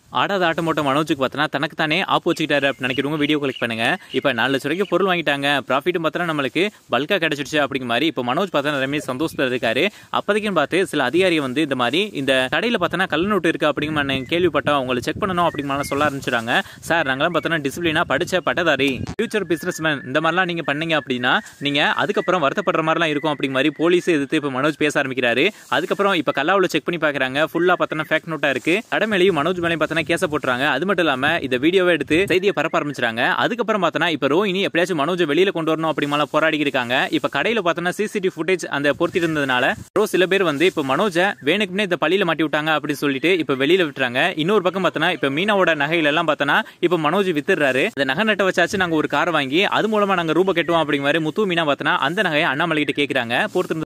ஆடாத ஆட்டம் போட்ட மனோஜுக்கு பார்த்தனா தனக்கு தானே ஆப்பு வச்சுக்கிட்டாரு அப்படின்னு நினைக்கிறவங்க வீடியோ கிளிக் பண்ணுங்க இப்போ நாலு லட்ச ரூபாய்க்கு பொருள் வாங்கிட்டாங்க ப்ராஃபிட்டும் பார்த்தா நம்மளுக்கு பல்கா கிடைச்சிடுச்சு அப்படிங்கிற மாதிரி இப்போ மனோஜ் பார்த்தா நிறைய சந்தோஷத்தில் இருக்காரு அப்போதைக்குன்னு பார்த்து சில அதிகாரி வந்து இந்த மாதிரி இந்த கடையில் பார்த்தோன்னா கள்ள நோட்டு இருக்கு அப்படிங்கிற நான் கேள்விப்பட்டோம் அவங்களை செக் பண்ணணும் அப்படிங்கிற மாதிரி சொல்ல ஆரம்பிச்சிடாங்க சார் நாங்களாம் பார்த்தோன்னா டிசிப்ளினா படிச்ச பட்டதாரி ஃபியூச்சர் பிசினஸ் மேன் இந்த மாதிரிலாம் நீங்க பண்ணீங்க அப்படின்னா நீங்க அதுக்கப்புறம் வருத்தப்படுற மாதிரிலாம் இருக்கும் அப்படிங்கிற மாதிரி போலீஸ் எதிர்த்து இப்போ மனோஜ் பேச ஆரம்பிக்கிறாரு அதுக்கப்புறம் இப்போ கல்லாவில் செக் பண்ணி பார்க்குறாங்க ஃபுல்லாக பார்த்தோன்னா ஃபேக் நோட்டா இருக்கு கடை மேலேயும் மனோஜ் மேலேயும் பார்த்தோன்னா கேஸை போட்டுறாங்க அது மட்டும் இல்லாம இந்த வீடியோவை எடுத்து செய்தியை பரப்ப ஆரம்பிச்சிட்டாங்க அதுக்கப்புறம் பார்த்தோன்னா இப்போ ரோஹினி எப்படியாச்சும் மனோஜை வெளியில கொண்டு வரணும் அப்படி மேலே போராடி இருக்காங்க இப்போ கடையில் பார்த்தோன்னா சிசிடிவி ஃபுட்டேஜ் அந்த பொருத்தி இருந்ததுனால ரோ சில பேர் வந்து இப்போ மனோஜை வேணுக்குனே இந்த பள்ளியில மாட்டி விட்டாங்க அப்படின்னு சொல்லிட்டு இப்போ வெளியில விட்டுறாங்க இன்னொரு பக்கம் பார்த்தோன்னா இப்போ மீனாவோட நகையில எல்லாம் பார்த்தோன்னா இப்போ மனோஜ் வித்துறாரு இந்த நகை நட்டை வச்சாச்சு நாங்க ஒரு கார் வாங்கி அது மூலமா நாங்க ரூபா கட்டுவோம் அப்படிங்கிற மாதிரி முத்து மீனா பார்த்தோன்னா அந்த நகையை அண்ணாமலை கிட்ட கேட்கறாங்க பொறுத்து